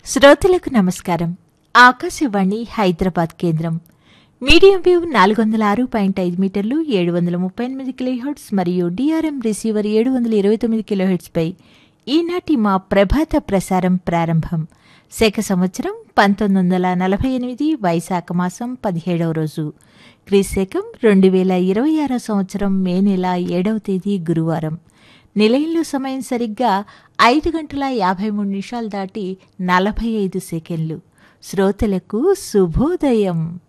శ్రోతలకు నమస్కారం ఆకాశవాణి హైదరాబాద్ కేంద్రం మీడియం వేవ్ నాలుగు వందల ఆరు పాయింట్ ఐదు మీటర్లు ఏడు వందల ముప్పై ఎనిమిది కిలోహెర్ట్స్ మరియు డిఆర్ఎం రిసీవర్ ఏడు వందల ఇరవై తొమ్మిది కిలోహెర్ట్స్పై ఈనాటి మా ప్రభాత ప్రసారం ప్రారంభం శక సంవత్సరం పంతొమ్మిది వందల నలభై ఎనిమిది వైశాఖ మాసం పదిహేడవ రోజు క్రీశకం రెండు వేల ఇరవై ఆరో సంవత్సరం మే నెల ఏడవ తేదీ గురువారం నిలయంలో సమయం సరిగ్గా ఐదు గంటల యాభై మూడు నిమిషాలు దాటి నలభై ఐదు సెకండ్లు శ్రోతలకు శుభోదయం